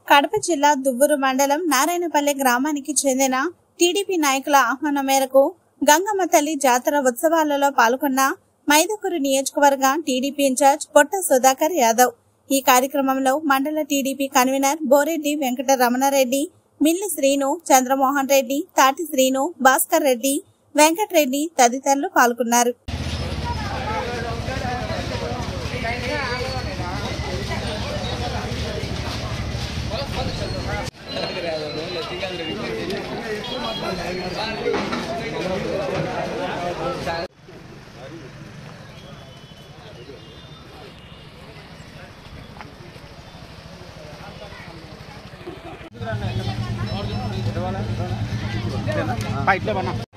కడప జిల్లా దువ్వూరు మండలం నారాయణపల్లె గ్రామానికి చెందిన టీడీపీ నాయకుల ఆహ్వానం మేరకు గంగమ్మ తల్లి జాతర ఉత్సవాలలో పాల్గొన్న మైదుకూరు నియోజకవర్గ టీడీపీ ఇన్ఛార్జ్ పొట్ట సుధాకర్ యాదవ్ ఈ కార్యక్రమంలో మండల టీడీపీ కన్వీనర్ బోరెడ్డి వెంకట రమణారెడ్డి మిల్లి శ్రీను చంద్రమోహన్ రెడ్డి తాటి శ్రీను భాస్కర్ రెడ్డి వెంకటరెడ్డి తదితరులు పాల్గొన్నారు పైప్లో పన్నా